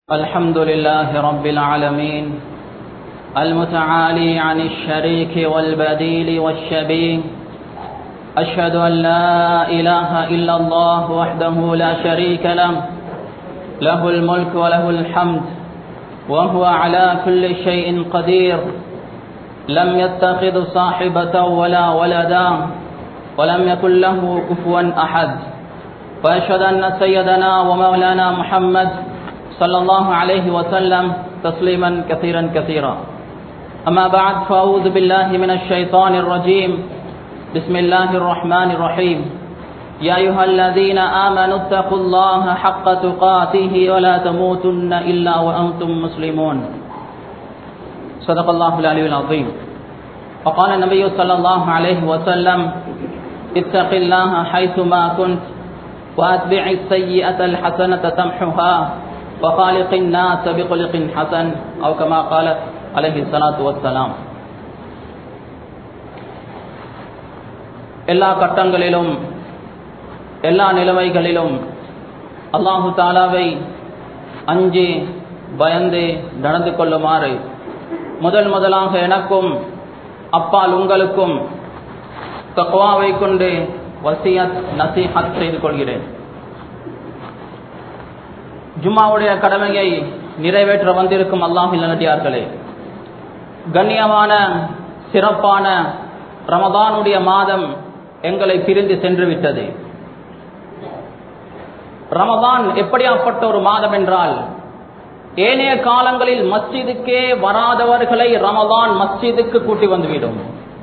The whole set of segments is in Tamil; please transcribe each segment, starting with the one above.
الحمد لله رب العالمين المتعالي عن الشريك والبديل والشبيه أشهد أن لا إله إلا الله وحده لا شريك له له الملك وله الحمد وهو على كل شيء قدير لم يتخذ صاحبة ولا ولدا ولم يكن له كفوا أحد وأشهد أن سيدنا ومولانا محمد صلى الله عليه وسلم تسليما كثيرا كثيرا أما بعد فأعوذ بالله من الشيطان الرجيم بسم الله الرحمن الرحيم يا أيها الذين آمنوا اتقوا الله حق تقاته ولا تموتن إلا وأنتم مسلمون صدق الله العلي العظيم وقال النبي صلى الله عليه وسلم اتق الله حيثما كنت وأتبع السيئة الحسنة تمحها وخالق الناس بخلق حسن أو كما قال عليه الصلاة والسلام எல்லா கட்டங்களிலும் எல்லா நிலைமைகளிலும் அல்லாஹு தாலாவை அஞ்சி பயந்து நடந்து கொள்ளுமாறு முதல் முதலாக எனக்கும் அப்பால் உங்களுக்கும் தக்குவாவை கொண்டு வசியத் நசீஹத் செய்து கொள்கிறேன் ஜும்மாவுடைய கடமையை நிறைவேற்ற வந்திருக்கும் அல்லாஹில் நடிகார்களே கண்ணியமான சிறப்பான ரமதானுடைய மாதம் எங்களை பிரிந்து சென்று விட்டது ரமதான் எப்படியாப்பட்ட ஒரு மாதம் என்றால் ஏனைய காலங்களில் மஸ்ஜிதுக்கே வராதவர்களை ரமதான் மஸ்ஜிதுக்கு கூட்டி வந்துவிடும்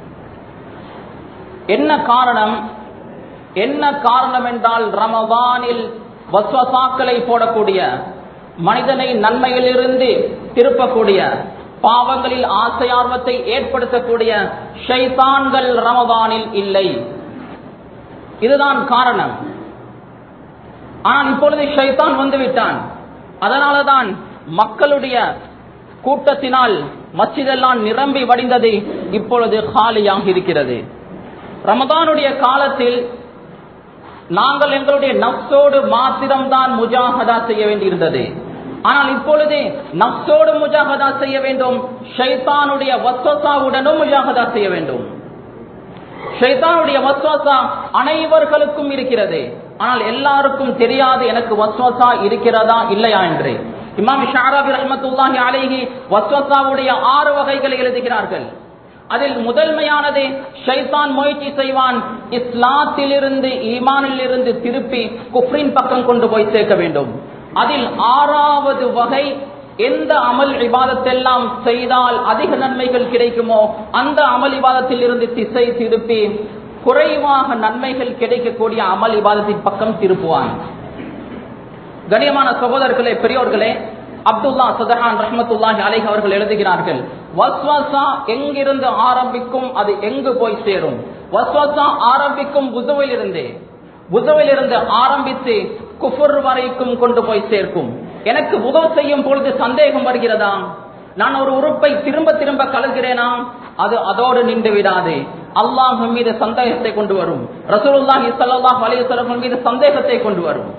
என்ன காரணம் என்ன காரணம் என்றால் ரமதானில் வஸ்வசாக்களை போடக்கூடிய மனிதனை நன்மையிலிருந்து திருப்பக்கூடிய பாவங்களில் ஆசையார்வத்தை ஏற்படுத்தக்கூடிய ஷைத்தான்கள் ரமதானில் இல்லை இதுதான் காரணம் ஆனால் இப்பொழுது ஷைத்தான் வந்துவிட்டான் அதனாலதான் மக்களுடைய கூட்டத்தினால் மச்சிதெல்லாம் நிரம்பி வடிந்தது இப்பொழுது காலியாக இருக்கிறது ரமதானுடைய காலத்தில் நாங்கள் எங்களுடைய நப்சோடு மாத்திரம்தான் முஜாகதா செய்ய வேண்டியிருந்தது ஆனால் இப்பொழுது நப்சோடு முஜாகதா செய்ய வேண்டும் ஷைத்தானுடைய வஸ்வசாவுடனும் முஜாகதா செய்ய வேண்டும் ஷைத்தானுடைய வஸ்வசா அனைவர்களுக்கும் இருக்கிறது ஆனால் எல்லாருக்கும் தெரியாது எனக்கு வஸ்வசா இருக்கிறதா இல்லையா என்று இமாம் ஷாராபி ரஹமத்துல்லாஹி அலைஹி வஸ்வசாவுடைய ஆறு வகைகளை எழுதுகிறார்கள் அதில் முதன்மையானது ஷைத்தான் முயற்சி செய்வான் இஸ்லாத்திலிருந்து ஈமானில் இருந்து திருப்பி குஃப்ரின் பக்கம் கொண்டு போய் சேர்க்க வேண்டும் அதில் ஆறாவது வகை எந்த அமல் விவாதத்தெல்லாம் செய்தால் அதிக நன்மைகள் கிடைக்குமோ அந்த அமல் விவாதத்தில் இருந்து திசை திருப்பி குறைவாக நன்மைகள் கிடைக்கக்கூடிய அமல் விவாதத்தின் பக்கம் திருப்புவான் கண்ணியமான சகோதரர்களே பெரியோர்களே அப்துல்லா சதஹான் ரஹமத்துல்லாஹி அலைஹ் அவர்கள் எழுதுகிறார்கள் வஸ்வாசா எங்கிருந்து ஆரம்பிக்கும் அது எங்கு போய் சேரும் வஸ்வாசா ஆரம்பிக்கும் புதுவில் இருந்தே புதுவில் இருந்து ஆரம்பித்து குஃபுர் வரைக்கும் கொண்டு போய் சேர்க்கும் எனக்கு உதவு செய்யும் பொழுது சந்தேகம் வருகிறதா நான் ஒரு உறுப்பை திரும்ப திரும்ப கலகிறேனா அது அதோடு நின்று விடாது அல்லாஹ் மீது சந்தேகத்தை கொண்டு வரும் ரசூலுல்லாஹி ஸல்லல்லாஹு அலைஹி வஸல்லம் மீது சந்தேகத்தை கொண்டு வரும்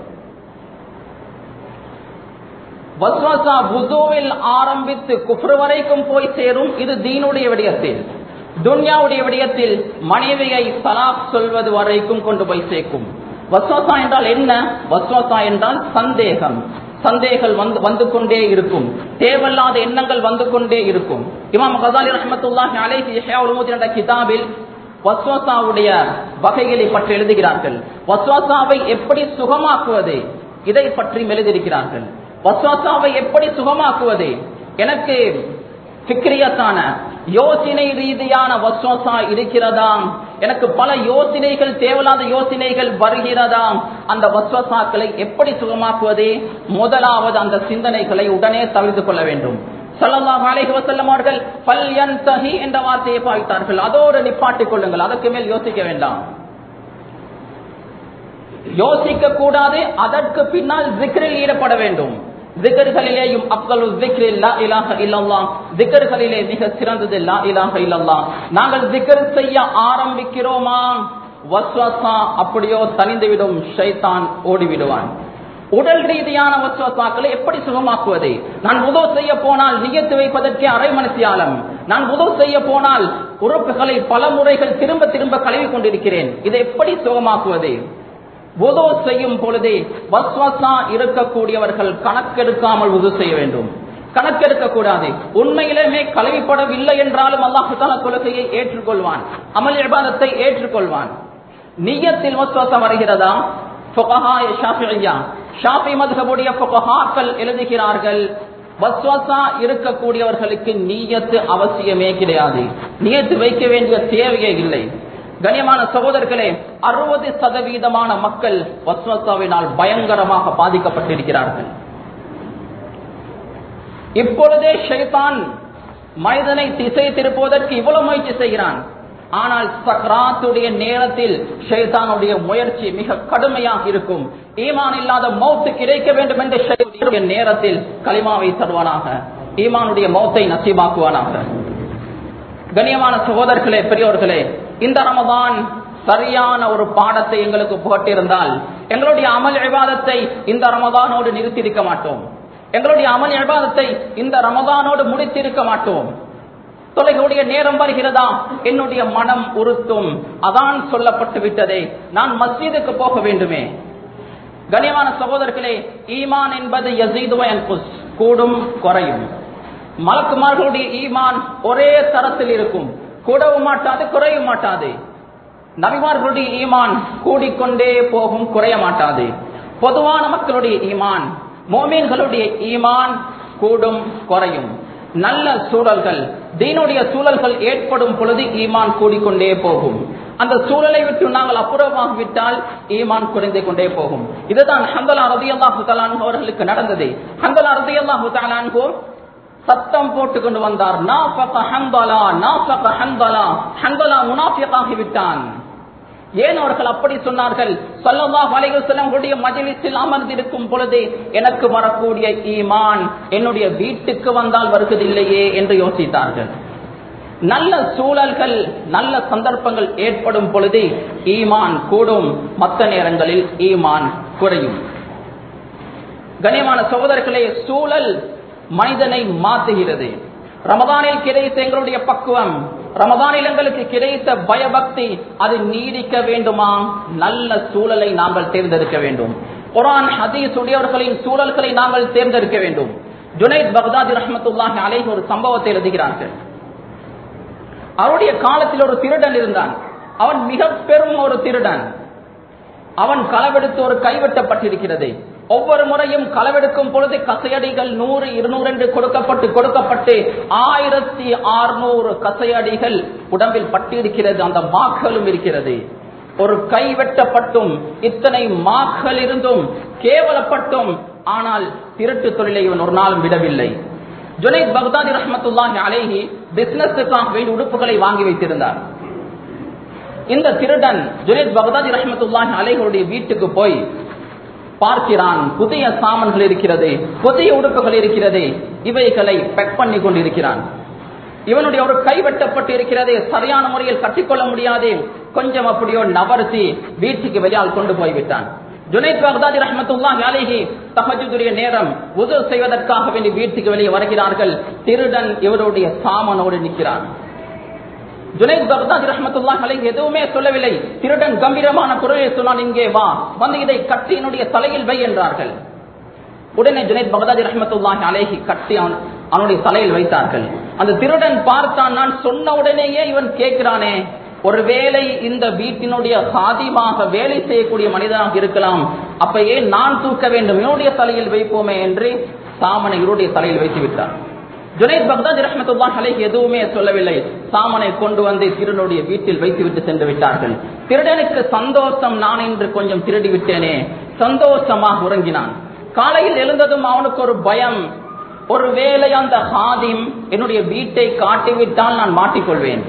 வஸ்வாசா புதுவில் ஆரம்பித்து குஃப்ரு வரைக்கும் போய் சேரும் இது தீனுடைய விடயத்தில் துன்யாவுடைய விடயத்தில் மனைவியை சலாப் சொல்வது வரைக்கும் கொண்டு போய் சேர்க்கும் வஸ்வாசா என்றால் என்ன வஸ்வாசா என்றால் சந்தேகம் சந்தேகங்கள் வந்து வந்து கொண்டே இருக்கும் தேவையில்லாத எண்ணங்கள் வந்து கொண்டே இருக்கும் இமாம் கசாலி ரஹமத்துல்லாஹி அலைஹி யஹ்யாவுல் என்ற கிதாபில் வஸ்வாசாவுடைய வகைகளை பற்றி எழுதுகிறார்கள் வஸ்வாசாவை எப்படி சுகமாக்குவது இதை பற்றி எழுதியிருக்கிறார்கள் வஸ்வாசாவை எப்படி சுகமாக்குவது எனக்கு பிக்ரியத்தான யோசனை ரீதியான வஸ்வாசா இருக்கிறதா எனக்கு பல யோசனைகள் தேவையில்லாத யோசனைகள் வருகிறதா அந்த வஸ்வசாக்களை எப்படி சுகமாக்குவது முதலாவது அந்த சிந்தனைகளை உடனே தவிர்த்து கொள்ள வேண்டும் சல்லல்லாஹு அலைஹி வஸல்லம் அவர்கள் ஃபல்யன்தஹி என்ற வார்த்தையை பாய்த்தார்கள் அதோடு நிப்பாட்டிக் கொள்ளுங்கள் அதற்கு மேல் யோசிக்க வேண்டாம் யோசிக்க கூடாது அதற்கு பின்னால் ஜிக்ரில் ஈடுபட வேண்டும் திகர்களிலேயும் அப்தலு திக்ரில் லா இலாஹ இல்லல்லாஹ் திகர்களிலே மிக சிறந்தது லா இலாஹ இல்லல்லாஹ் நாங்கள் திகர் செய்ய ஆரம்பிக்கிறோமா வஸ்வசா அப்படியோ தனிந்துவிடும் ஷைத்தான் ஓடிவிடுவான் உடல் ரீதியான வசுவசாக்களை எப்படி சுகமாக்குவது நான் உதவு செய்ய போனால் நியத்து வைப்பதற்கு அரை மனசியாலம் நான் உதவு செய்ய போனால் உறுப்புகளை பல முறைகள் திரும்ப திரும்ப கழுவி கொண்டிருக்கிறேன் இதை எப்படி சுகமாக்குவது உதவு செய்யும் பொழுதே வஸ்வசா இருக்கக்கூடியவர்கள் கணக்கெடுக்காமல் உதவு செய்ய வேண்டும் கணக்கெடுக்க கூடாது உண்மையிலுமே கழுவிப்படவில்லை என்றாலும் அல்லாஹு தாலா தொழுகையை ஏற்றுக்கொள்வான் அமல் இபாதத்தை ஏற்றுக்கொள்வான் நியத்தில் வஸ்வசம் வருகிறதா ஃபுகஹாய ஷாஃபியா ஷாஃபி மதுகபுடைய ஃபுகஹாக்கள் எழுதுகிறார்கள் வஸ்வசா இருக்கக்கூடியவர்களுக்கு நீயத்து அவசியமே கிடையாது நியத்து வைக்க வேண்டிய தேவையே இல்லை கண்ணியமான சகோதரர்களே அறுபது சதவீதமான மக்கள் வஸ்வசாவினால் பயங்கரமாக பாதிக்கப்பட்டிருக்கிறார்கள் இப்பொழுதே ஷைத்தான் மனிதனை திசை திருப்புவதற்கு இவ்வளவு முயற்சி செய்கிறான் ஆனால் சக்ராத்துடைய நேரத்தில் ஷைத்தானுடைய முயற்சி மிக கடுமையாக இருக்கும் ஈமான் இல்லாத மௌத்து கிடைக்க வேண்டும் என்ற ஷைத்தானுடைய நேரத்தில் களிமாவை தருவானாக ஈமானுடைய மௌத்தை நசீபாக்குவானாக கண்ணியமான சகோதரர்களே பெரியோர்களே இந்த ரமதான் சரியான ஒரு பாடத்தை எங்களுக்கு புகட்டிருந்தால் எங்களுடைய அமல் விவாதத்தை இந்த ரமதானோடு நிறுத்தியிருக்க மாட்டோம் எங்களுடைய அமல் விவாதத்தை இந்த ரமதானோடு முடித்திருக்க மாட்டோம் தொலைகளுடைய நேரம் வருகிறதா என்னுடைய மனம் உறுத்தும் அதான் சொல்லப்பட்டு விட்டதே நான் மஸ்ஜிதுக்கு போக வேண்டுமே கனியமான சகோதரர்களே ஈமான் என்பது யசீதுவன் கூடும் குறையும் மலக்குமார்களுடைய ஈமான் ஒரே தரத்தில் இருக்கும் கூடவும் மாட்டாது குறையும் மாட்டாது நபிமார்களுடைய ஈமான் கூடிக்கொண்டே போகும் குறைய மாட்டாது பொதுவான மக்களுடைய ஈமான் மோமீன்களுடைய ஈமான் கூடும் குறையும் நல்ல சூழல்கள் தீனுடைய சூழல்கள் ஏற்படும் பொழுது ஈமான் கூடிக்கொண்டே போகும் அந்த சூழலை விட்டு நாங்கள் அப்புறமாகிவிட்டால் ஈமான் குறைந்து கொண்டே போகும் இதுதான் ஹந்தலா ரதியல்லாஹு தலான் அவர்களுக்கு நடந்தது ஹந்தலா ரதியல்லாஹு தலான்கோர் சத்தம் போட்டு கொண்டு வந்தார் நாஃபக ஹந்தலா நாஃபக ஹந்தலா ஹந்தலா முனாஃபியக்காகி விட்டான் ஏன் அவர்கள் அப்படி சொன்னார்கள் சல்லல்லாஹு அலைஹி வஸல்லம் மஜ்லிஸில் அமர்ந்திருக்கும் பொழுது எனக்கு வரக்கூடிய ஈமான் என்னுடைய வீட்டுக்கு வந்தால் வருவதில்லையே என்று யோசித்தார்கள் நல்ல சூழல்கள் நல்ல சந்தர்ப்பங்கள் ஏற்படும் பொழுது ஈமான் கூடும் மற்ற நேரங்களில் ஈமான் குறையும் கனியமான சகோதரர்களே சூழல் மனிதனை மாற்றுகிறது ரமதானில் கிடைத்த எங்களுடைய பக்குவம் ரமதானில் எங்களுக்கு கிடைத்த பயபக்தி அது நீடிக்க வேண்டுமா நல்ல சூழலை நாங்கள் தேர்ந்தெடுக்க வேண்டும் குரான் ஹதீஸ் உடையவர்களின் சூழல்களை நாங்கள் தேர்ந்தெடுக்க வேண்டும் ஜுனைத் பக்தாதி ரஹமத்துல்லாஹி அலைஹி ஒரு சம்பவத்தை எழுதுகிறார்கள் அவருடைய காலத்தில் ஒரு திருடன் இருந்தான் அவன் மிக பெரும் ஒரு திருடன் அவன் களவெடுத்து ஒரு கைவிட்டப்பட்டிருக்கிறது ஒவ்வொரு முறையும் களவெடுக்கும் பொழுது கசையடிகள் நூறு இருநூறு என்று கொடுக்கப்பட்டு கொடுக்கப்பட்டு ஆயிரத்தி அறுநூறு கசையடிகள் உடம்பில் பட்டிருக்கிறது அந்த மாக்களும் இருக்கிறது ஒரு கை வெட்டப்பட்டும் இத்தனை மாக்கள் இருந்தும் கேவலப்பட்டும் ஆனால் திருட்டு தொழிலை இவன் ஒரு நாளும் விடவில்லை ஜுனைத் பக்தாதி ரஹமத்துல்லாஹி அலேஹி பிசினஸுக்காக வேண்டிய உடுப்புகளை வாங்கி வைத்திருந்தார் இந்த திருடன் ஜுனைத் பக்தாதி ரஹமத்துல்லாஹி அலேஹருடைய வீட்டுக்கு போய் பார்க்கிறான் புதிய சாமான்கள் இருக்கிறது புதிய உடுப்புகள் இருக்கிறது இவைகளை பெக் பண்ணி கொண்டிருக்கிறான் இவனுடைய ஒரு கை வெட்டப்பட்டு இருக்கிறது சரியான முறையில் கட்டிக்கொள்ள முடியாது கொஞ்சம் அப்படியோ நவர்த்தி வீட்டுக்கு வெளியால் கொண்டு போய்விட்டான் ஜுனைத் பக்தாதி ரஹமத்துல்லா அலேஹி தஹஜுடைய நேரம் உது செய்வதற்காக வேண்டி வீட்டுக்கு வெளியே வருகிறார்கள் திருடன் இவருடைய சாமனோடு நிற்கிறான் ஜுனைத் பக்தாதி ரஹமத்துல்லா அலைஹி எதுவுமே சொல்லவில்லை திருடன் கம்பீரமான குரலை சொன்னான் இங்கே வா வந்து இதை கட்டி என்னுடைய தலையில் வை என்றார்கள் உடனே ஜுனைத் பக்தாதி ரஹமத்துல்லாஹி அலைஹி கட்டி அவன் அவனுடைய தலையில் வைத்தார்கள் அந்த திருடன் பார்த்தான் நான் சொன்ன உடனேயே இவன் கேட்கிறானே ஒருவேளை இந்த வீட்டினுடைய சாதிமாக வேலை செய்யக்கூடிய மனிதனாக இருக்கலாம் அப்ப ஏன் நான் தூக்க வேண்டும் என்னுடைய தலையில் வைப்போமே என்று சாமனை இவருடைய தலையில் வைத்து விட்டார் ஜுனைத் பக்தாதி ரஹமத்துல்லாஹ் அலைஹி எதுவுமே சொல்லவில்லை சாமனை கொண்டு வந்து திருடனுடைய வீட்டில் வைத்துவிட்டு சென்று விட்டார்கள் திருடனுக்கு சந்தோஷம் நான் இன்று கொஞ்சம் திருடி விட்டேனே சந்தோஷமாக உறங்கினான் காலையில் எழுந்ததும் அவனுக்கு ஒரு பயம் ஒருவேளை அந்த ஹாதிம் என்னுடைய வீட்டை காட்டிவிட்டால் நான் மாட்டிக்கொள்வேன்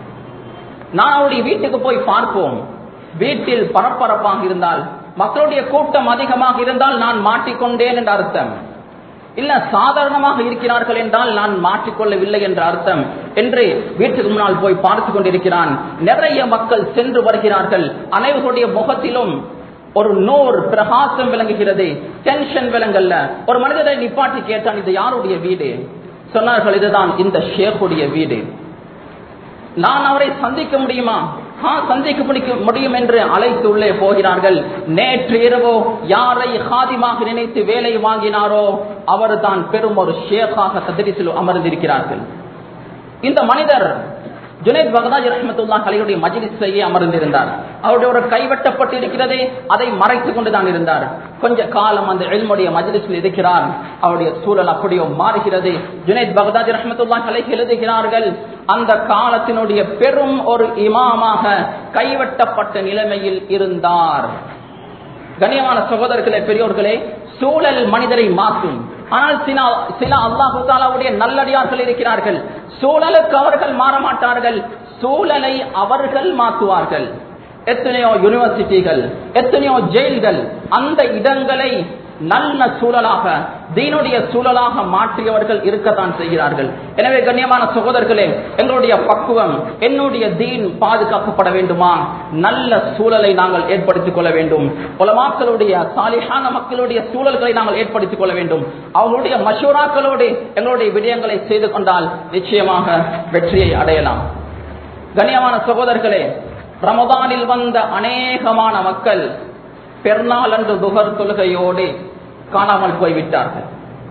நான் அவருடைய வீட்டுக்கு போய் பார்ப்போம் வீட்டில் பரபரப்பாக இருந்தால் மக்களுடைய கூட்டம் அதிகமாக இருந்தால் நான் மாட்டிக்கொண்டேன் என்ற அர்த்தம் இல்ல சாதாரணமாக இருக்கிறார்கள் என்றால் நான் மாற்றிக்கொள்ளவில்லை என்ற அர்த்தம் என்று வீட்டுக்கு முன்னால் போய் பார்த்து கொண்டிருக்கிறான் நிறைய மக்கள் சென்று வருகிறார்கள் அனைவருடைய முகத்திலும் ஒரு நூறு பிரகாசம் விளங்குகிறது டென்ஷன் விளங்கல்ல ஒரு மனிதரை நிப்பாட்டி கேட்டான் இது யாருடைய வீடு சொன்னார்கள் இதுதான் இந்த ஷேக்குடைய வீடு நான் அவரை சந்திக்க முடியுமா ஆ, சந்திக்க முடிக்க- முடியும் என்று அழைத்து உள்ளே போகிறார்கள் நேற்று இரவோ யாரை ஹாதிமாக நினைத்து வேலை வாங்கினாரோ அவர் தான் பெரும் ஒரு ஷேக்காக ததிரிசில் அமர்ந்திருக்கிறார்கள் இந்த மனிதர் ஜுனைத் பகதாஜ் ரஹமத்துல்லா கலையுடைய மஜ்லிஸையே அமர்ந்திருந்தார் அவருடைய ஒரு கைவட்டப்பட்டு இருக்கிறதே அதை மறைத்துக் கொண்டுதான் இருந்தார் கொஞ்ச காலம் அந்த எல்முடைய மஜ்லிஸில் இருக்கிறார் அவருடைய சூழல் அப்படியோ மாறுகிறது ஜுனைத் பகதாஜ் ரஹமத்துல்லா கலைக்கு எழுதுகிறார்கள் அந்த காலத்தினுடைய பெரும் ஒரு இமாமாக கைவட்டப்பட்ட நிலைமையில் இருந்தார் கண்ணியமான சகோதரர்களே பெரியோர்களே சூழல் மனிதரை மாற்றும் ஆனால் சில சில அல்லாஹு தாலாவுடைய நல்லடியார்கள் இருக்கிறார்கள் சூழலுக்கு அவர்கள் மாற மாட்டார்கள் சூழலை அவர்கள் மாற்றுவார்கள் எத்தனையோ யூனிவர்சிட்டிகள் எத்தனையோ ஜெயில்கள் அந்த இடங்களை நல்ல சூழலாக தீனுடைய சூழலாக மாற்றியவர்கள் இருக்கத்தான் செய்கிறார்கள் எனவே கண்ணியமான சகோதரர்களே எங்களுடைய பக்குவம் என்னுடைய தீன் பாதுகாக்கப்பட வேண்டுமா நல்ல சூழலை நாங்கள் ஏற்படுத்திக் கொள்ள வேண்டும் உலமாக்களுடைய சாலிஹான மக்களுடைய சூழல்களை நாங்கள் ஏற்படுத்திக் கொள்ள வேண்டும் அவர்களுடைய மஷூராக்களோடு எங்களுடைய விடயங்களை செய்து கொண்டால் நிச்சயமாக வெற்றியை அடையலாம் கண்ணியமான சகோதரர்களே ரமதானில் வந்த அநேகமான மக்கள் பெருநாள் அன்று துகர் தொழுகையோடு காணாமல் போய்விட்டார்கள்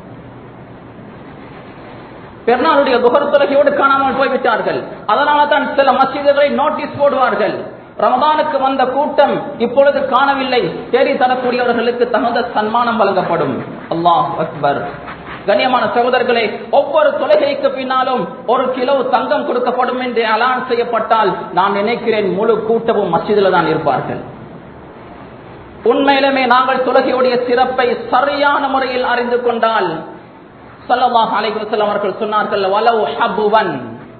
பெருநாளுடைய துகர் தொழுகையோடு காணாமல் போய்விட்டார்கள் அதனால தான் சில மசீதுகளை நோட்டீஸ் போடுவார்கள் ரமதானுக்கு வந்த கூட்டம் இப்பொழுது காணவில்லை தேடி தரக்கூடியவர்களுக்கு தகுந்த சன்மானம் வழங்கப்படும் அல்லாஹ் அக்பர் கண்ணியமான சகோதரர்களே ஒவ்வொரு தொழுகைக்கு பின்னாலும் ஒரு கிலோ தங்கம் கொடுக்கப்படும் என்று அலான் செய்யப்பட்டால் நான் நினைக்கிறேன் முழு கூட்டமும் மஸ்ஜிதில் தான் இருப்பார்கள் உண்மையிலுமே நாங்கள் தொழுகையுடைய சிறப்பை சரியான முறையில் அறிந்து கொண்டால் சல்லல்லாஹு அலைஹி வஸல்லம் அவர்கள் சொன்னார்கள் வலவு ஹபுவன்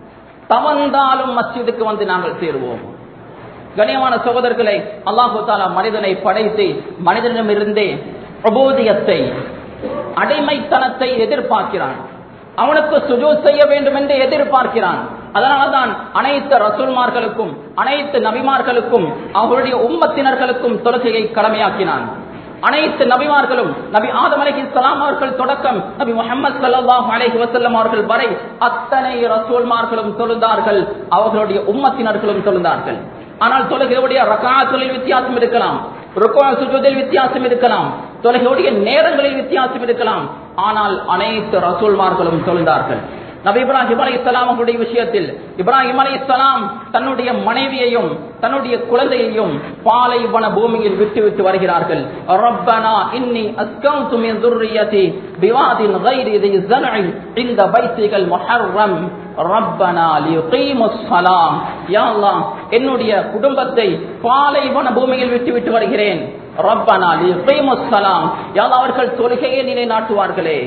தவந்தாலும் மஸ்ஜிதுக்கு வந்து நாங்கள் சேருவோம் கண்ணியமான சகோதரர்களை அல்லாஹு தாலா மனிதனை படைத்து மனிதனிடமிருந்தே பிரபோதியத்தை அடிமைத்தனத்தை எதிர்பார்க்கிறான் அவனுக்கு சுஜூ செய்ய வேண்டும் என்று எதிர்பார்க்கிறான் அதனால்தான் அனைத்து ரசூல்மார்களுக்கும் அனைத்து நபிமார்களுக்கும் அவருடைய உம்மத்தினர்களுக்கும் தொழுகையை கடமையாக்கினான் அனைத்து நபிமார்களும் நபி ஆதம் அலைஹி ஸலாம் அவர்கள் தொடக்கம் நபி முஹம்மது ஸல்லல்லாஹு அலைஹி வஸல்லம் அவர்கள் வரை அத்தனை ரசூல்மார்களும் தொழுதார்கள் அவர்களுடைய உம்மத்தினர்களும் தொழுதார்கள் ஆனால் தொழுகையுடைய ரகாத்துகளில் வித்தியாசம் இருக்கலாம் ருக்குவா சுஜூதில் வித்தியாசம் இருக்கலாம் தொழுகையுடைய நேரங்களில் வித்தியாசம் இருக்கலாம் ஆனால் அனைத்து ரசூல்மார்களும் தொழுதார்கள் நபி இப்ராஹிம் அலி இஸ்லாம் அவர்களுடைய விஷயத்தில் இப்ராஹிம் அலி இஸ்லாம் தன்னுடைய மனைவியையும் தன்னுடைய குழந்தையையும் பாலைவன பூமியில் விட்டு விட்டு வருகிறார்கள் ரப்பனா இன்னி அஸ்கம்து மின் ذريتي بواد غير ذي زرع عند بيتك المحرم ரப்பனா லியுகீமுஸ் ஸலாம் யா அல்லாஹ் என்னுடைய குடும்பத்தை பாலைவன பூமியில் விட்டு விட்டு வருகிறேன் ரப்பனா லியுகீமுஸ் ஸலாம் யா அல்லாஹ் அவர்கள் தொழுகையை நிலைநாட்டுவார்களே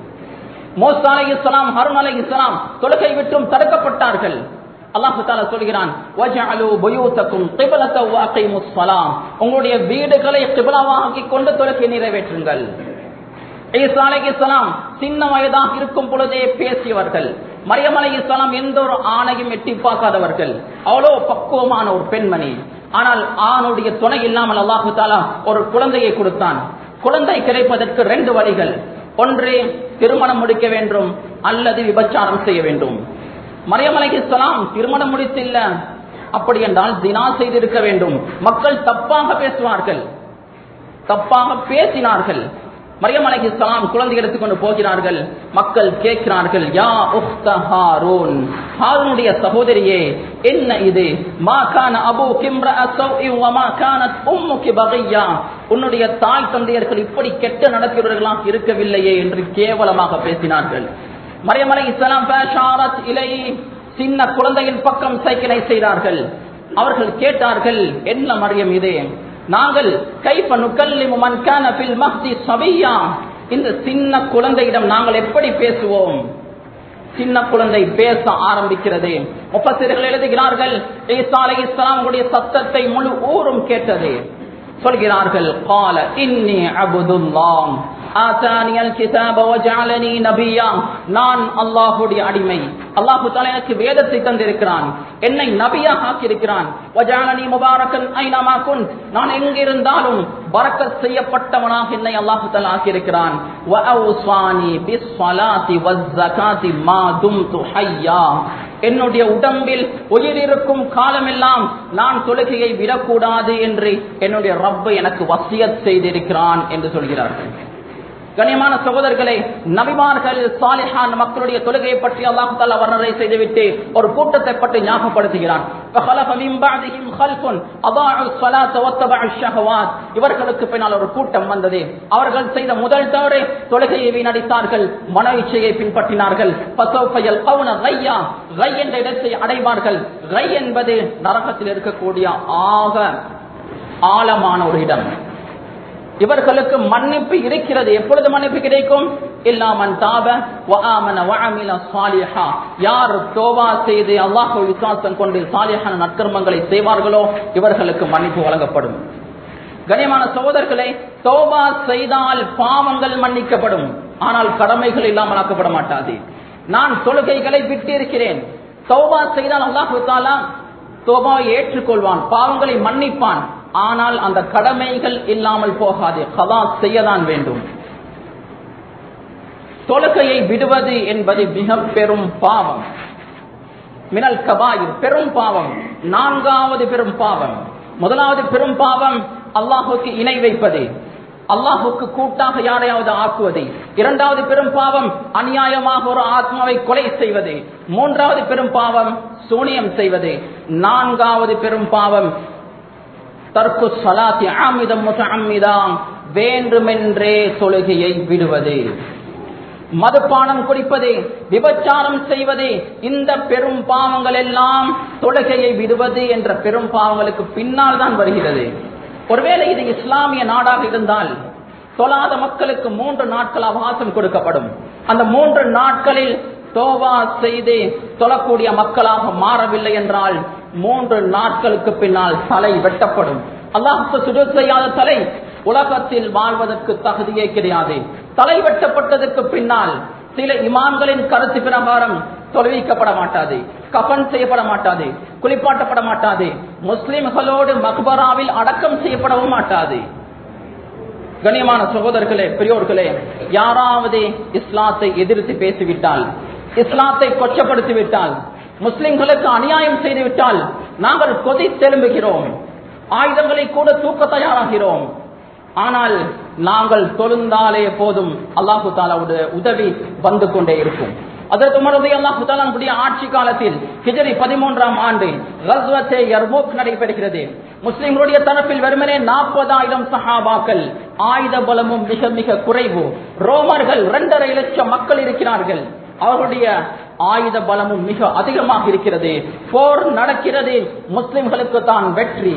மோசா அலைஹிஸ்ஸலாம் ஹாரூன் அலைஹிஸ்ஸலாம் தொழுகை விட்டும் தடுக்கப்பட்டார்கள் அல்லாஹு தாலா சொல்கிறான் வஜஅலு புயூதக்கும் கிப்லத்தன் வ அகீமுஸ் ஸலாம் உங்களுடைய வீடுகளை கிப்லாவாக ஆக்கிக் கொண்டு தொழுகை நிறைவேற்றுங்கள் ஈசா அலைஹிஸ்ஸலாம் சின்ன வயதாக இருக்கும் பொழுதே பேசியவர்கள் மரியம் அலைஹிஸ்ஸலாம் எந்த ஒரு ஆணையும் எட்டி பார்க்காதவர்கள் அவ்வளோ பக்குவமான ஒரு பெண்மணி ஆனால் ஆணுடைய துணை இல்லாமல் அல்லாஹு தாலா ஒரு குழந்தையை கொடுத்தான் குழந்தை கிடைப்பதற்கு ரெண்டு வழிகள் ஒன்று திருமணம் முடிக்க வேண்டும் அல்லது விபச்சாரம் செய்ய வேண்டும் மரியம் அலைஹிஸ்ஸலாம் திருமணம் முடித்தில்ல அப்படி என்றால் தினா செய்திருக்க வேண்டும் மக்கள் தப்பாக பேசுவார்கள் தப்பாக பேசினார்கள் மரியம் அலைஹிஸ்ஸலாம் குழந்தை எடுத்துக்கொண்டு போகிறார்கள் மக்கள் கேட்கிறார்கள் யா உக்த ஹாரூன் ஹாரூனுடைய சகோதரியே என்ன இது மா கான அபூ கிம்ரா சௌஇ வ மா கானத் உம்முகி பகியா உன்னுடைய தாய் தந்தையர்கள் இப்படி கெட்ட நடக்கிறவர்களாக இருக்கவில்லையே என்று கேவலமாக பேசினார்கள் மரியம் அலைஹிஸ்ஸலாம் ஃபஷாரத் இலை சின்ன குழந்தையின் பக்கம் சைக்கிளை செய்தார்கள் அவர்கள் கேட்டார்கள் என்ன மரியம் இது நாங்கள் கைப்ப நுக்கல்லிமு மன் கான ஃபில் மஹ்தி சபியா இந்த சின்ன குழந்தையிடம் நாங்கள் எப்படி பேசுவோம் சின்ன குழந்தை பேச ஆரம்பிக்கிறது முப்பசிர்கள் எழுதுகிறார்கள் ஈசா அலைஹிஸ்ஸலாம் உடைய சத்தத்தை முழு ஊரும் கேட்டது சொல்கிறார்கள் قال إني عبد الله آتاني الكتاب وجعلني نبيا நான் அல்லாஹ்வுடைய அடிமை அல்லாஹ் தஆலா எனக்கு வேதத்தை தந்திருக்கிறான் என்னை நபியாக ஆக்கியிருக்கிறான் வஜஅலனி முபாரக்கன் ஐனமா குன்த் நான் எங்கிருந்தாலும் பரக்கத் செய்யப்பட்டவனாக என்னை அல்லாஹ் தஆலா ஆக்கியிருக்கிறான் வஅவ்ஸானி பிஸ்ஸலாத்தி வஸ்ஸகாத்தி மா தும்து ஹய்யா என்னுடைய உடம்பில் உயிர் இருக்கும் காலமெல்லாம் நான் தொழுகையை விடக்கூடாது என்று என்னுடைய ரப்பை எனக்கு வசியத் செய்திருக்கிறான் என்று சொல்கிறார்கள் கண்ணியமான சகோதரர்களே நபிமார்கள் சாலிஹான் மக்களுடைய தொழுகையை பற்றி அல்லாஹ் தாலா வர்ணனை செய்துவிட்டு ஒரு கூட்டத்தை பற்றி ஞாபகப்படுத்துகிறான் فخلف من بعدهم خلف اضاعوا الصلاه واتبعوا الشهوات இவர்களுக்கு பின்னால் ஒரு கூட்டம் வந்தது அவர்கள் செய்த முதல் தவறு தொழுகையை வீணடித்தார்கள் மன இச்சையை பின்பற்றினார்கள் فسوف يلقون غيا غي என்ற இடத்தை அடைவார்கள் غي என்பது நரகத்தில் இருக்கக்கூடிய ஆக ஆழமான ஒரு இடம் இவர்களுக்கு மன்னிப்பு இருக்கிறது எப்பொழுது மன்னிப்பு கிடைக்கும் இல்லாமன் தாப வஆமன வஅமில சாலிஹா யார் தோபா செய்து அல்லாஹ் விசுவாசம் கொண்டு சாலிஹான நற்கர்மங்களை செய்வார்களோ இவர்களுக்கு மன்னிப்பு வழங்கப்படும் கனியமான சகோதரர்களே தோபா செய்தால் பாவங்கள் மன்னிக்கப்படும் ஆனால் கடமைகள் இல்லாமல் ஆக்கப்பட மாட்டாது நான் தொழுகைகளை விட்டு இருக்கிறேன் தௌபா செய்தால் அல்லாஹ் தாலா தோபாவை ஏற்றுக்கொள்வான் பாவங்களை மன்னிப்பான் ஆனால் அந்த கடமைகள் இல்லாமல் போகாது கலா செய்யதான் வேண்டும் தொழுகையை விடுவது என்பது மிக பெரும் பாவம் மினல் கபாயிர் பெரும் பாவம் நான்காவது பெரும் பாவம் முதலாவது பெரும் பாவம் அல்லாஹுக்கு இணை வைப்பது அல்லாஹுக்கு கூட்டாக யாரையாவது ஆக்குவது இரண்டாவது பெரும் பாவம் அநியாயமாக ஒரு ஆத்மாவை கொலை செய்வது மூன்றாவது பெரும் பாவம் சூனியம் செய்வது நான்காவது பெரும் பாவம் தற்கு சலாத்தி ஆமிதம் முத்தமிதாம் வேண்டுமென்றே தொழுகையை விடுவது மதுபானம் குடிப்பது விபச்சாரம் செய்வது இந்த பெரும் பாவங்கள் எல்லாம் தொழுகையை விடுவது என்ற பெரும் பாவங்களுக்கு பின்னால் தான் வருகிறது ஒருவேளை இது இஸ்லாமிய நாடாக இருந்தால் தொழாத மக்களுக்கு மூன்று நாட்கள் அவகாசம் கொடுக்கப்படும் அந்த மூன்று நாட்களில் தோவா செய்து தொழக்கூடிய மக்களாக மாறவில்லை என்றால் மூன்று நாட்களுக்கு பின்னால் தலை வெட்டப்படும் அல்லாஹுக்கு சுஜூத் செய்யாத தலை உலகத்தில் வாழ்வதற்கு தகுதியே கிடையாது தலை வெட்டப்பட்டதற்கு பின்னால் சில இமாம்களின் கருத்து பிரகாரம் தொலைவிக்கப்பட மாட்டாது கஃன் செய்யப்பட மாட்டாது குளிப்பாட்டப்பட மாட்டாது முஸ்லிம்களோடு மக்பராவில் அடக்கம் செய்யப்படவும் மாட்டாது கண்ணியமான சகோதரர்களே பெரியோர்களே யாராவது இஸ்லாத்தை எதிர்த்து பேசிவிட்டால் இஸ்லாத்தை கொச்சப்படுத்தி விட்டால் முஸ்லிம்களுக்கு அநியாயம் செய்து விட்டால் நாங்கள் கொதி தெலும்புகிறோம் ஆயுதங்களை கூட தூக்க தயாராகிறோம் ஆனால் நாங்கள் தொழுந்தாலே போதும் அல்லாஹு தாலாவுடைய உதவி வந்து கொண்டே இருக்கும் அதற்கு மறுபடி அல்லாஹு தாலாவுடைய ஆட்சி காலத்தில் ஹிஜரி பதிமூன்றாம் ஆண்டு ரஸ்வத்தே யர்மூக் நடைபெறுகிறது முஸ்லிம்களுடைய தரப்பில் வெறுமனே நாற்பதாயிரம் சஹாபாக்கள் ஆயுத பலமும் மிக மிக குறைவு ரோமர்கள் இரண்டரை லட்சம் மக்கள் இருக்கிறார்கள் அவருடைய ஆயுத பலமும் மிக அதிகமாக இருக்கிறது போர் நடக்கிறது முஸ்லிம்களுக்கு தான் வெற்றி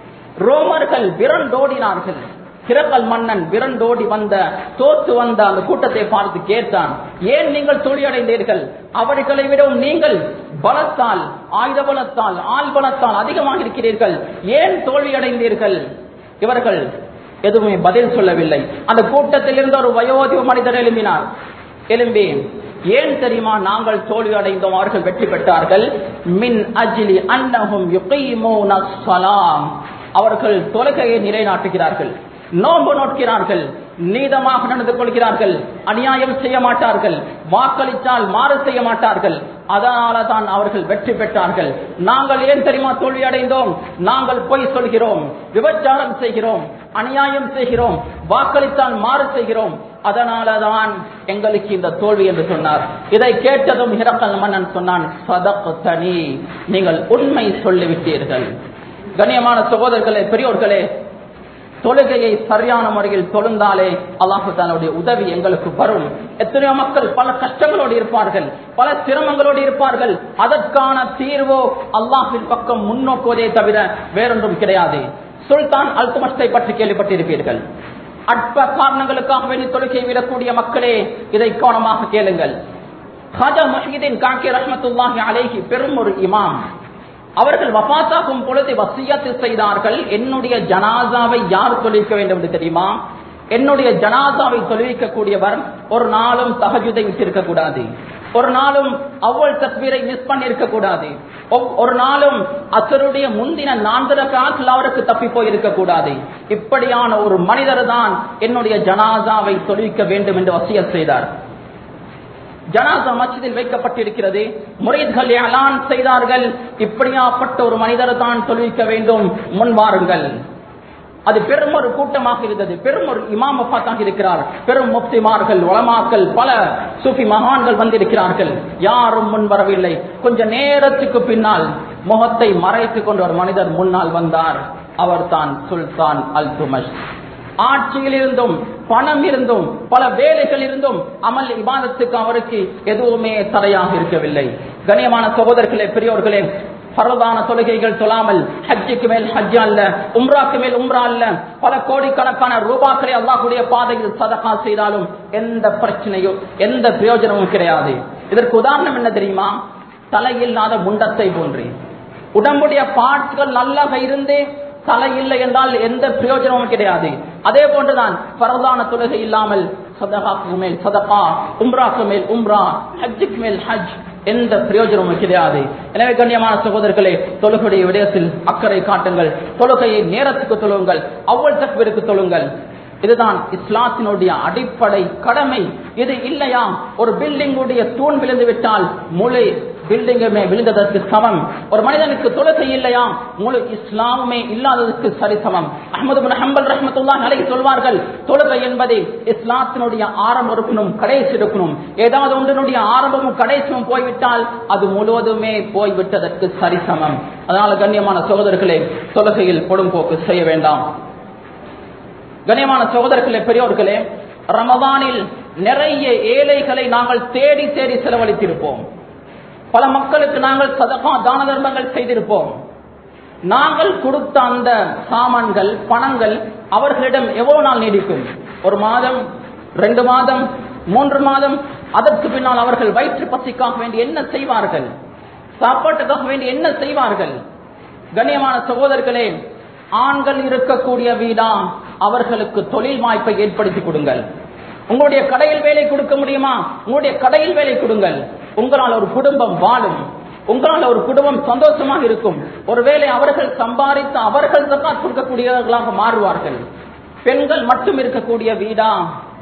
ரோமர்கள் விரண்டோடினார்கள் கிரகல் மன்னன் விரண்டோடி வந்த தோத்து வந்த அந்த கூட்டத்தை பார்த்து கேட்டான் ஏன் நீங்கள் தோல்வியடைந்தீர்கள் அவர்களை விடவும் நீங்கள் பலத்தால் ஆயுத பலத்தால் ஆள் பலத்தால் அதிகமாக இருக்கிறீர்கள் ஏன் தோல்வியடைந்தீர்கள் இவர்கள் எதுவுமே பதில் சொல்லவில்லை அந்த கூட்டத்தில் இருந்த ஒரு வயோதிக மனிதர் எழும்பினார் எழும்பி ஏன் தெரியுமா நாங்கள் தோல்வி அடைந்தோம் அவர்கள் வெற்றி பெற்றார்கள் மின் அஜிலி அன்னஹும் யுகைமூன ஸலாம் அவர்கள் தொழுகையை நிலைநாட்டுகிறார்கள் நோன்பு நோட்கிறார்கள் நீதமாக நடந்து கொள்கிறார்கள் அநியாயம் செய்ய மாட்டார்கள் வாக்களித்தால் மாறு செய்ய மாட்டார்கள் அதனால தான் அவர்கள் வெற்றி பெற்றார்கள் நாங்கள் ஏன் தெரியுமா தோல்வி அடைந்தோம் நாங்கள் பொய் சொல்கிறோம் விபச்சாரம் செய்கிறோம் அநியாயம் செய்கிறோம் வாக்களித்தால் மாறு செய்கிறோம் அதனாலதான் எங்களுக்கு இந்த தோல்வி என்று சொன்னார் இதை கேட்டதும் ஹிரக்கல் மன்னன் சொன்னான் சதப்பத்தனி நீங்கள் உண்மை சொல்லிவிட்டீர்கள் கண்ணியமான சகோதரர்களே பெரியோர்களே தொழுகையை சரியான முறையில் தொழுந்தாலே அல்லாஹு தாலுடைய உதவி எங்களுக்கு வரும் எத்தனையோ மக்கள் பல கஷ்டங்களோடு இருப்பார்கள் பல சிரமங்களோடு இருப்பார்கள் அதற்கான தீர்வோ அல்லாஹின் பக்கம் முன்னோக்குவதே தவிர வேறொன்றும் கிடையாது சுல்தான் அல்துமஸ்தை பற்றி கேள்விப்பட்டிருப்பீர்கள் அற்ப காரணங்களுக்காக வேண்டி தொழுகை விடக்கூடிய மக்களே இதை கவனமாக கேளுங்கள் ஹஜா மஹீதின் காக்கி ரஹமத்துல்லாஹி அலேஹி பெரும் ஒரு இமாம் அவர்கள் வபாத்தாகும் பொழுது வசியத்து செய்தார்கள் என்னுடைய ஜனாசாவை யார் தொழிக்க வேண்டும் என்று தெரியுமா என்னுடைய ஜனாசாவை தொழுவிக்கக்கூடியவர் ஒரு நாளும் தகஜுதை விட்டிருக்க கூடாது ஒரு நாளும் அவ்வள் தஸ்வீரை மிஸ் பண்ணிருக்க கூடாது ஒரு நாளும் அசருடைய முந்தின நான்கு காலத்தில் அவருக்கு தப்பி போயிருக்க கூடாது இப்படியான ஒரு மனிதர் தான் என்னுடைய ஜனாசாவை தொழுவிக்க வேண்டும் என்று வசிய செய்தார் ஜனாசா மஸ்ஜிதில் வைக்கப்பட்டிருக்கிறது முறைகள் ஏலான் செய்தார்கள் இப்படியாப்பட்ட ஒரு மனிதர் தான் தொழுவிக்க வேண்டும் முன்வாருங்கள் அது பெரும் ஒரு கூட்டமாக இருந்தது பெரும் ஒரு இமாம் வஃபாத்தாக இருக்கிறார் பெரும் முப்திமார்கள் உலமாக்கள் பல சூஃபி மகான்கள் வந்திருக்கிறார்கள் யாரும் முன் வரவில்லை கொஞ்ச நேரத்துக்கு பின்னால் முகத்தை மறைத்துக் கொண்டு ஒரு மனிதர் முன்னால் வந்தார் அவர் தான் சுல்தான் அல் துமஷ் ஆட்சியில் இருந்தும் பணம் இருந்தும் பல வேலைகள் இருந்தும் அமல் இபாதத்துக்கு அவருக்கு எதுவுமே தடையாக இருக்கவில்லை கண்ணியமான சகோதரர்களே பெரியோர்களே பரவதான தொழுகைகள் சொல்லாமல் ஹஜ்ஜுக்கு மேல் ஹஜ் அல்ல உம்ராக்கு மேல் உம்ரா அல்ல பல கோடிக்கணக்கான ரூபாக்களை அல்லாஹுடைய பாதையில் சதகா செய்தாலும் எந்த பிரச்சனையும் எந்த பிரயோஜனமும் கிடையாது இதற்கு உதாரணம் என்ன தெரியுமா தலையில்லாத முண்டத்தை போன்று உடம்புடைய பார்ட்கள் நல்லாக இருந்து தலை இல்லை என்றால் எந்த பிரயோஜனமும் கிடையாது அதே போன்றுதான் பரவதான தொழுகை இல்லாமல் சதகாக்கு மேல் சதகா உம்ராக்கு மேல் உம்ரா ஹஜ்ஜுக்கு மேல் ஹஜ் எந்த பிரயோஜனமும் கிடையாது எனவே கண்ணியமான சகோதரர்களே தொழுகையுடைய விடயத்தில் அக்கறை காட்டுங்கள் தொழுகையை நேரத்துக்கு தொழுங்கள் அவ்வளவு தக்வருக்கு தொழுங்கள் இதுதான் இஸ்லாத்தினுடைய அடிப்படை கடமை இது இல்லையா ஒரு பில்டிங்குடைய தூண் விழுந்து விட்டால் முழு பில்டிங்குமே விழுந்ததற்கு சமம் ஒரு மனிதனுக்கு தொழுகை இல்லையா முழு இஸ்லாமுமே இல்லாததற்கு சரிசமம் அஹமது பின் ஹம்பல் ரஹமத்துல்லா நிலை சொல்வார்கள் தொழுகை என்பது இஸ்லாத்தினுடைய ஆரம்ப இருக்கணும் கடைசி இருக்கணும் ஏதாவது ஒன்றினுடைய ஆரம்பமும் கடைசியும் போய்விட்டால் அது முழுவதுமே போய்விட்டதற்கு சரிசமம் அதனால கண்ணியமான சகோதரர்களே தொழுகையில் கொடும்போக்கு செய்ய வேண்டாம் கண்ணியமான சகோதரர்களே பெரியோர்களே ரமதானில் நிறைய ஏழைகளை நாங்கள் தேடி தேடி செலவழித்திருப்போம் பல மக்களுக்கு நாங்கள் சதகா தான தர்மங்கள் செய்திருப்போம் நாங்கள் கொடுத்த அந்த சாமான்கள் பணங்கள் அவர்களிடம் எவ்வளவு நாள் நீடிக்கும் ஒரு மாதம் ரெண்டு மாதம் மூன்று மாதம் அதற்கு பின்னால் அவர்கள் வயிற்று பசிக்காக வேண்டி என்ன செய்வார்கள் சாப்பாட்டுக்காக வேண்டி என்ன செய்வார்கள் கண்ணியமான சகோதரர்களே ஆண்கள் இருக்கக்கூடிய வீடா அவர்களுக்கு தொழில் வாய்ப்பை ஏற்படுத்தி கொடுங்கள் உங்களுடைய கடையில் வேலை கொடுக்க முடியுமா உங்களுடைய கடையில் வேலை கொடுங்கள் உங்களால் ஒரு குடும்பம் வாழும் உங்களால் ஒரு குடும்பம் சந்தோஷமாக இருக்கும் ஒருவேளை அவர்கள் சம்பாதித்து அவர்கள் தக்காத் கொடுக்கக்கூடியவர்களாக மாறுவார்கள் பெண்கள் மட்டும் இருக்கக்கூடிய வீடா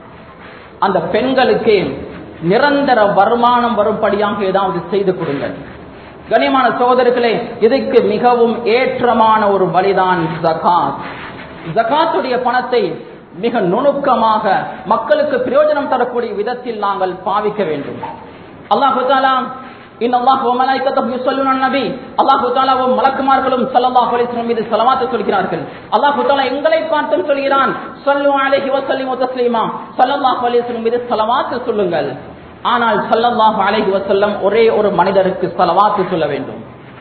அந்த பெண்களுக்கு நிரந்தர வருமானம் வரும்படியாக ஏதாவது செய்து கொடுங்கள் கனியமான சோதர்களே இதுக்கு மிகவும் ஏற்றமான ஒரு வழிதான் ஜகாத் ஜகாத்துடைய பணத்தை மிக நுணுக்கமாக மக்களுக்கு பிரயோஜனம் தரக்கூடிய விதத்தில் நாங்கள் பாவிக்க வேண்டும் அல்லாஹு தாலா இன் அல்லாஹ் மலாய்க்கத்தும் யுஸல்லூன நபி அல்லாஹு தாலாவும் மலக்குமார்களும் ஸல்லல்லாஹு அலைஹி வஸல்லம் மீது ஸலவாத் சொல்கிறார்கள் அல்லாஹு தாலா எங்களை பார்த்தும் சொல்கிறான் ஸல்லு அலைஹி வஸல்லிமு தஸ்லீமா ஸல்லல்லாஹு அலைஹி வஸல்லம் மீது ஸலவாத் சொல்லுங்கள் ஆனால் ஸல்லல்லாஹு அலைஹி வஸல்லம் ஒரே ஒரு மனிதருக்கு ஸலவாத் சொல்ல வேண்டும்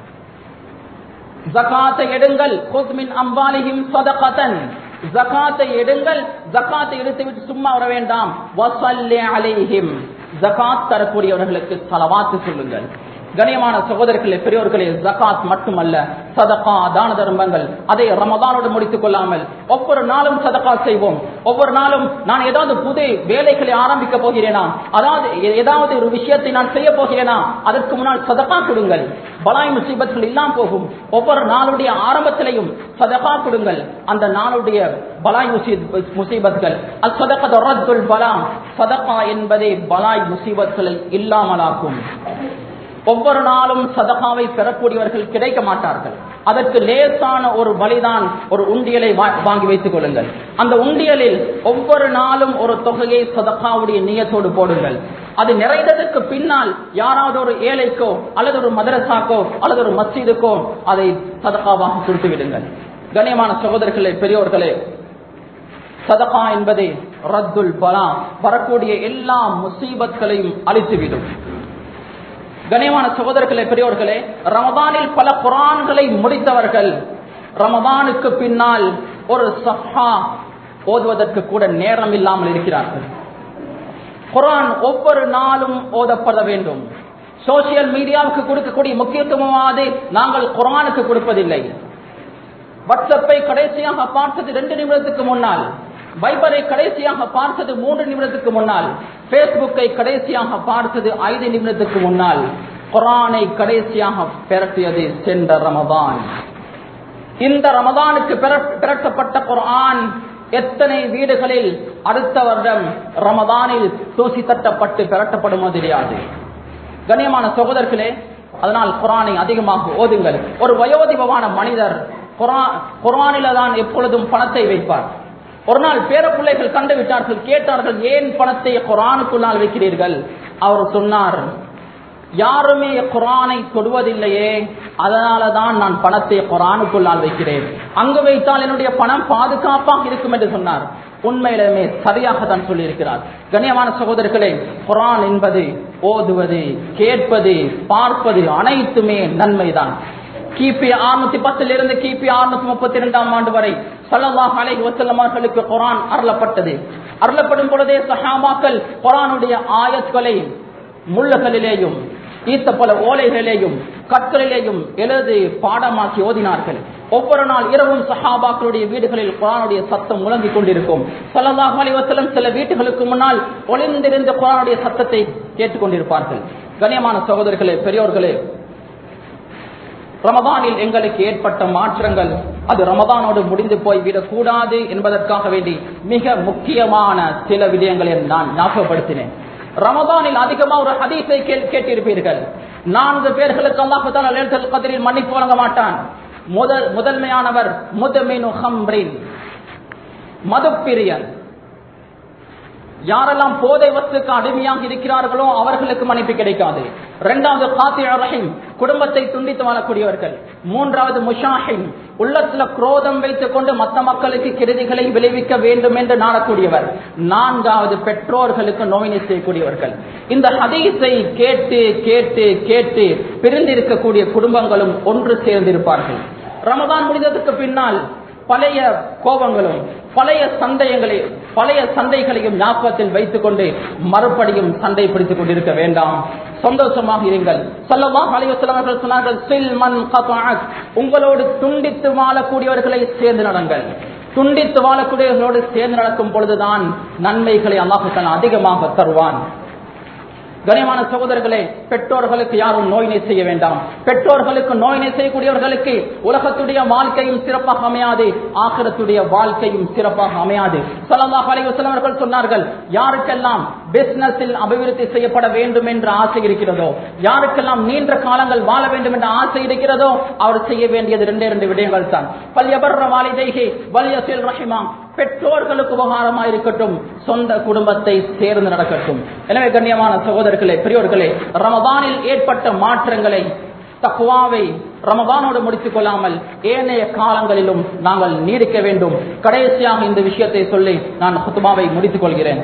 ஜகாத்தை எடுங்கள் குத் மின் அம்பாலிஹிம் சதகதன் ஜகாத்தை எடுங்கள் ஜகாத்தை எடுத்துவிட்டு சும்மா வர வேண்டாம் வசல்லி அலைஹிம் ஜகாத் தரக்கூடியவர்களுக்கு சலவாத்து சொல்லுங்கள் கணியமான சகோதரர்களே பெரியோர்களே ஜகாத் மட்டுமல்ல சதகா தான தர்மங்கள் அதை ரமதானோடு முடித்துக் கொள்ளாமல் ஒவ்வொரு நாளும் சதகா செய்வோம் ஒவ்வொரு நாளும் நான் ஏதாவது புது வேலைகளை ஆரம்பிக்க போகிறேனா அதாவது ஏதாவது ஒரு விஷயத்தை நான் செய்ய போகிறேனா அதற்கு முன்னால் சதகா கொடுங்கள் பலாய் முசீபத்துகள் இல்லாம போகும் ஒவ்வொரு நாளுடைய ஆரம்பத்திலையும் சதகா கொடுங்கள் அந்த நாளுடைய பலாய் முசீபத்துகள் அது சதகத்துல் பலா சதகா என்பதே பலாய் முசீபத்துகளை இல்லாமலாக்கும் ஒவ்வொரு நாளும் சதகாவை பெறக்கூடியவர்கள் கிடைக்க மாட்டார்கள் அதற்கு லேசான ஒரு வழிதான் ஒரு உண்டியலை வாங்கி வைத்துக் கொள்ளுங்கள் அந்த உண்டியலில் ஒவ்வொரு நாளும் ஒரு தொகையை சதகாவுடைய நியத்தோடு போடுங்கள் அது நிறைந்ததற்கு பின்னால் யாராவது ஒரு ஏழைக்கோ அல்லது ஒரு மதரசாக்கோ அல்லது ஒரு மஸ்ஜிதுக்கோ அதை சதகாவாக கொடுத்து விடுங்கள் கண்ணியமான சகோதரர்களே பெரியோர்களே சதகா என்பது ரத்துல் பலா வரக்கூடிய எல்லா முசீபத்களையும் அழித்துவிடும் கனியமான சகோதரர்களே பெரியோர்களே ரமதானில் பல குரான்களை முடித்தவர்கள் ரமதானுக்கு பின்னால் ஒரு சஃபா ஓதுவதற்கு கூட நேரம் இல்லாமல் இருக்கிறார்கள் குரான் ஒவ்வொரு நாளும் ஓதப்பட வேண்டும் சோசியல் மீடியாவுக்கு கொடுக்கக்கூடிய முக்கியத்துவமாவது நாங்கள் குரானுக்கு கொடுப்பதில்லை வாட்ஸ்அப்பை கடைசியாக பார்த்தது ரெண்டு நிமிடத்துக்கு முன்னால் வைபரை கடைசியாக பார்த்தது மூன்று நிமிடத்துக்கு முன்னால் பேஸ்புக்கை கடைசியாக பார்த்தது ஐந்து நிமிடத்துக்கு முன்னால் குரானை கடைசியாக பெரட்டியது சென்ற ரமதான் இந்த ரமதானுக்கு பெரட்டப்பட்ட குரான் எத்தனை வீடுகளில் அடுத்த வருடம் ரமதானில் தூசி தட்டப்பட்டு பெரட்டப்படுமோ தெரியாது கண்ணியமான சகோதரர்களே அதனால் குரானை அதிகமாக ஓதுங்கள் ஒரு வயோதிபமான மனிதர் குரானில தான் எப்பொழுதும் பணத்தை வைப்பார் ஒரு நாள் பேர பிள்ளைகள் கண்டு விட்டார்கள் கேட்டார்கள் ஏன் பணத்தை குரானுக்குள்ளால் வைக்கிறீர்கள் அவர் சொன்னார் யாருமே குரானை தொடுவதில்லையே அதனால தான் நான் பணத்தை குரானுக்குள்ளால் வைக்கிறேன் அங்கு வைத்தால் என்னுடைய பணம் பாதுகாப்பாக இருக்கும் என்று சொன்னார் உண்மையிலுமே சரியாக தான் சொல்லியிருக்கிறார் கண்ணியமான சகோதரர்களே குரான் என்பது ஓதுவது கேட்பது பார்ப்பது அனைத்துமே நன்மைதான் கிபி அறுநூத்தி பத்துல இருந்து கிபி அறுநூத்தி முப்பத்தி இரண்டாம் ஆண்டு வரை சல்லல்லாஹ் அலைஹி வஸல்லம் அவர்களுக்கு குரான் அருளப்பட்டது அருளப்படும் பொழுதே சஹாபாக்கள் குரானுடைய ஆயத்களை முள்ளுகளிலேயும் ஈத்த பல ஓலைகளிலேயும் கற்களிலேயும் எழுதி பாடமாக்கி ஓதினார்கள் ஒவ்வொரு நாள் இரவும் சஹாபாக்களுடைய வீடுகளில் குரானுடைய சத்தம் முழங்கிக் கொண்டிருக்கும் சல்லல்லாஹு அலைஹி வஸல்லம் சில வீட்டுகளுக்கு முன்னால் ஒளிந்திருந்த குரானுடைய சத்தத்தை கேட்டுக்கொண்டிருப்பார்கள் கண்ணியமான சகோதரர்களே பெரியோர்களே ரமதானில் எங்களுக்கு ஏற்பட்ட மாற்றங்கள் அது ரமதானோடு முடிந்து போய் விடக்கூடாது என்பதற்காக வேண்டி மிக முக்கியமான சில விடயங்களை நான் ஞாபகப்படுத்தினேன் ரமதானில் அதிகமா ஒரு ஹதீஸை கேட்டிருப்பீர்கள் நான்கு பேர்களுக்கு அல்லாஹு கதிரில் மன்னிப்பு வழங்க மாட்டான் முதல் முதன்மையானவர் முதமினு ஹம்ரின் மதுப்பிரியன் யாரெல்லாம் போதை வஸ்துக்கு அடிமையாக இருக்கிறார்களோ அவர்களுக்கு மன்னிப்பு கிடைக்காது இரண்டாவது காத்திய ரஹீம் குடும்பத்தை துண்டித்து வாழக்கூடியவர்கள் மூன்றாவது முஷாஹிம் உள்ளத்துல குரோதம் வைத்துக் கொண்டு மற்ற மக்களுக்கு கெடுதிகளை விளைவிக்க வேண்டும் என்று நாடக்கூடியவர் நான்காவது பெற்றோர்களுக்கு நோயினை செய்யக்கூடியவர்கள் இந்த ஹதீஸை கேட்டு கேட்டு கேட்டு பிரிந்திருக்கக்கூடிய குடும்பங்களும் ஒன்று சேர்ந்திருப்பார்கள் ரமதான் முடிந்ததற்கு பின்னால் பழைய கோபங்களும் பழைய சந்தேகங்களை பழைய சண்டைகளையும் ஞாபகத்தில் வைத்துக் கொண்டு மறுபடியும் சண்டை பிடித்துக் கொண்டிருக்க வேண்டாம் சந்தோஷமாக இருங்கள் சொல்லமாக அலைவசலவர்கள் சொன்னார்கள் சில்மன் உங்களோடு துண்டித்து வாழக்கூடியவர்களை சேர்ந்து நடங்கள் துண்டித்து வாழக்கூடியவர்களோடு சேர்ந்து நடக்கும் பொழுதுதான் நன்மைகளை அல்லாஹுத்தன் அதிகமாக தருவான் கனியமான சகோதரர்களே பெற்றோர்களுக்கு யாரும் நோயினை செய்ய வேண்டாம் பெற்றோர்களுக்கு நோயினை செய்யக்கூடியவர்களுக்கு உலகத்துடைய வாழ்க்கையும் சிறப்பாக அமையாது ஆக்கிரத்துடைய வாழ்க்கையும் சிறப்பாக அமையாது சலல்லாஹ் அலைவசலவர்கள் சொன்னார்கள் யாருக்கெல்லாம் பிசினஸில் அபிவிருத்தி செய்யப்பட வேண்டும் என்ற ஆசை இருக்கிறதோ யாருக்கெல்லாம் நீண்ட காலங்கள் வாழ வேண்டும் என்ற ஆசை இருக்கிறதோ அவர் செய்ய வேண்டியது ரெண்டே ரெண்டு விடயங்கள் தான் பல்யபர்ற வாலிதைகி வலியசில் ரஹிமா பெற்றோர்களுக்கு உபகாரமா இருக்கட்டும் சொந்த குடும்பத்தை சேர்ந்து நடக்கட்டும் எனவே கண்ணியமான சகோதரர்களே பெரியோர்களே ரமதானில் ஏற்பட்ட மாற்றங்களை தக்குவாவை ரமதானோடு முடித்துக் கொள்ளாமல் ஏனைய காலங்களிலும் நாங்கள் நீடிக்க வேண்டும் கடைசியாக இந்த விஷயத்தை சொல்லி நான் குத்துபாவை முடித்துக் கொள்கிறேன்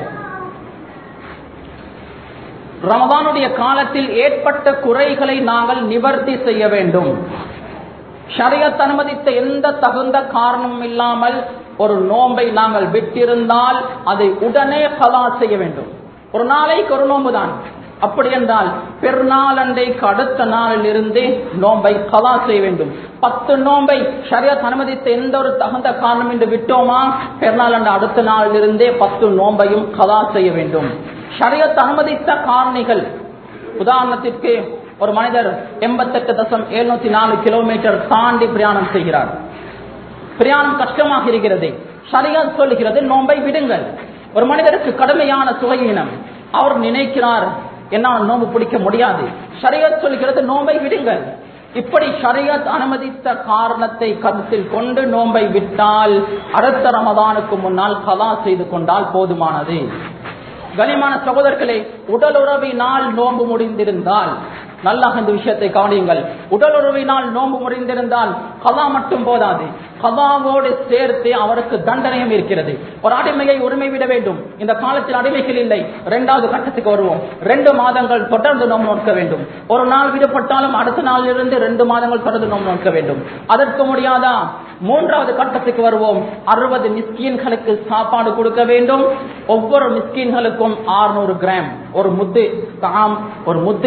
ரமதானுடைய காலத்தில் ஏற்பட்ட குறைகளை நாங்கள் நிவர்த்தி செய்ய வேண்டும் ஷரியத் அனுமதித்த எந்த தகுந்த காரணமும் இல்லாமல் ஒரு நோன்பை நாங்கள் விட்டிருந்தால் அதை உடனே கலா செய்ய வேண்டும் ஒரு நாளைக்கு ஒரு நோன்பு தான் அப்படி என்றால் பெருநாள் அன்றைக்கு அடுத்த நாளில் இருந்தே நோன்பை கலா செய்ய வேண்டும் பத்து நோன்பை ஷரியத் அனுமதித்த எந்த ஒரு தகுந்த காரணம் என்று விட்டோமா பெருநாள் அன்று அடுத்த நாளில் இருந்தே பத்து நோன்பையும் கலா செய்ய வேண்டும் ஷரியத் அனுமதித்த காரணிகள் உதாரணத்திற்கு ஒரு மனிதர் எண்பத்தெட்டு தசம் எழுநூத்தி நாலு கிலோமீட்டர் தாண்டி பிரயாணம் செய்கிறார் பிரயாணம் கஷ்டமாக இருக்கிறது சரியாக சொல்லுகிறது நோன்பை விடுங்கள் ஒரு மனிதருக்கு கடுமையான சுகையினம் அவர் நினைக்கிறார் என்னால் நோன்பு பிடிக்க முடியாது ஷரியத் சொல்கிறது நோன்பை விடுங்கள் இப்படி ஷரியத் அனுமதித்த காரணத்தை கருத்தில் கொண்டு நோன்பை விட்டால் அடுத்த ரமதானுக்கு முன்னால் கலா செய்து கொண்டால் போதுமானது கனிமான சகோதரர்களே உடலுறவினால் நோன்பு முடிந்திருந்தால் நல்லா இந்த விஷயத்தை கவனியுங்கள் உடலுறவினால் நோன்பு முடிந்திருந்தால் கதா மட்டும் போதாது கதாவோடு சேர்த்து அவருக்கு தண்டனையும் இருக்கிறது ஒரு அடிமையை உரிமை விட வேண்டும் இந்த காலத்தில் அடிமைகள் இல்லை இரண்டாவது கட்டத்துக்கு வருவோம் ரெண்டு மாதங்கள் தொடர்ந்து நோம்பு நோக்க வேண்டும் ஒரு நாள் விடப்பட்டாலும் அடுத்த நாளிலிருந்து ரெண்டு மாதங்கள் தொடர்ந்து நோம்பு நோக்க வேண்டும் அதற்கு முடியாதா மூன்றாவது கட்டத்துக்கு வருவோம் அறுபது மிஸ்கீன்களுக்கு சாப்பாடு கொடுக்க வேண்டும் ஒவ்வொரு மிஸ்கீன்களுக்கும் ஆறுநூறு கிராம் ஒரு முத்து தாம் ஒரு முத்து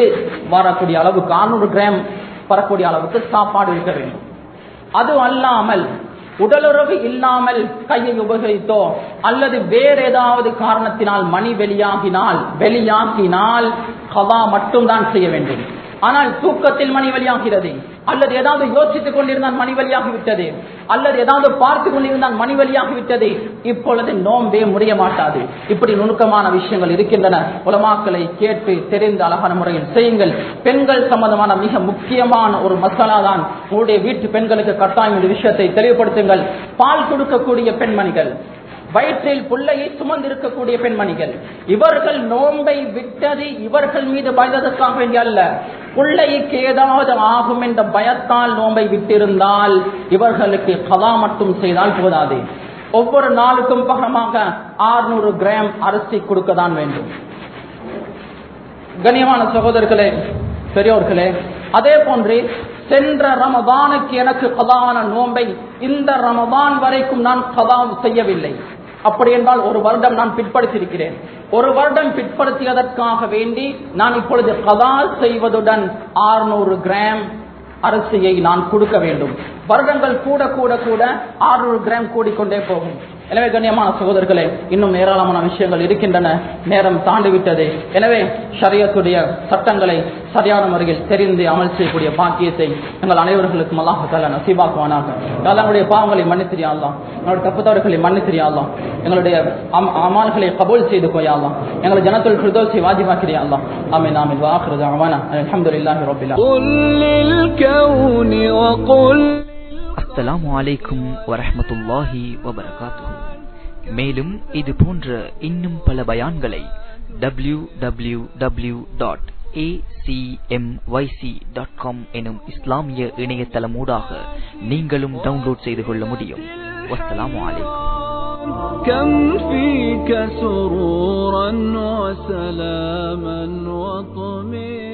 வரக்கூடிய அளவுக்கு அறுநூறு கிராம் வரக்கூடிய அளவுக்கு சாப்பாடு இருக்க வேண்டும் அது அல்லாமல் உடலுறவு இல்லாமல் கையை உபயோகித்தோ அல்லது வேற ஏதாவது காரணத்தினால் மணி வெளியாகினால் வெளியாகினால் கவா மட்டும்தான் செய்ய வேண்டும் ஆனால் தூக்கத்தில் மணி வெளியாகிறது அல்லது ஏதாவது யோசித்துக் கொண்டிருந்தான் மணி வெளியாகிவிட்டது அல்லது ஏதாவது பார்த்து கொண்டிருந்தான் மணி வெளியாகிவிட்டது இப்பொழுது நோம்பே முடிய மாட்டாது இப்படி நுணுக்கமான விஷயங்கள் இருக்கின்றன உலமாக்களை கேட்டு தெரிந்த அழகான முறையில் செய்யுங்கள் பெண்கள் சம்பந்தமான மிக முக்கியமான ஒரு மசாலா தான் உங்களுடைய வீட்டு பெண்களுக்கு கட்டாயம் இந்த விஷயத்தை தெளிவுபடுத்துங்கள் பால் கொடுக்கக்கூடிய பெண்மணிகள் வயிற்றில் புள்ளையை சுமந்திருக்கக்கூடிய பெண்மணிகள் இவர்கள் நோன்பை விட்டது இவர்கள் மீது பயந்ததற்காக வேண்டிய அல்ல பிள்ளைக்கு ஏதாவது ஆகும் என்ற பயத்தால் நோன்பை விட்டிருந்தால் இவர்களுக்கு கதா மட்டும் செய்தால் போதாது ஒவ்வொரு நாளுக்கும் பகமாக ஆறுநூறு கிராம் அரிசி கொடுக்க தான் வேண்டும் கண்ணியமான சகோதரர்களே பெரியோர்களே அதே போன்று சென்ற ரமதானுக்கு எனக்கு கதான நோன்பை இந்த ரமதான் வரைக்கும் நான் கதா செய்யவில்லை அப்படி என்றால் ஒரு வருடம் நான் பிற்படுத்தியிருக்கிறேன் ஒரு வருடம் பிற்படுத்தியதற்காக வேண்டி நான் இப்பொழுது கதா செய்வதுடன் ஆறுநூறு கிராம் அரிசியை நான் கொடுக்க வேண்டும் வருடங்கள் கூட கூட கூட ஆறுநூறு கிராம் கூடிக்கொண்டே போகும் எனவே கண்ணியமான சகோதரர்களே இன்னும் ஏராளமான விஷயங்கள் இருக்கின்றன நேரம் தாண்டி விட்டது எனவே ஷரியத்துடைய சட்டங்களை சரியான முறையில் தெரிந்து அமல் செய்யக்கூடிய பாக்கியத்தை எங்கள் அனைவர்களுக்கும் அல்லாஹால நசீபாக்குவானாக நம்முடைய பாவங்களை மன்னித்திரியாலாம் எங்களுடைய தப்புத்தவர்களை மன்னித்திரியாலாம் எங்களுடைய அமால்களை கபூல் செய்து போயாலாம் எங்களை ஜனத்துல் ஃபிர்தோஸை வாஜிபாக்கிறியாலாம் ஆமீன் ஆமீன் வாஹிரு அவானா அல்ஹம்துலில்லாஹி ரப்பில் அஸ்ஸலாமு அலைக்கும் வரஹ்மத்துல்லாஹி வபரகாத்துஹு மேலும் இது போன்ற இன்னும் பல பயான்களை W W W dot acmyc.com எனும் இஸ்லாமிய இணையதளமூடாக நீங்களும் டவுன்லோட் செய்து கொள்ள முடியும் வஸ்ஸலாமு அலைக்கும் كم فيك سرورا وسلاما وطمئنا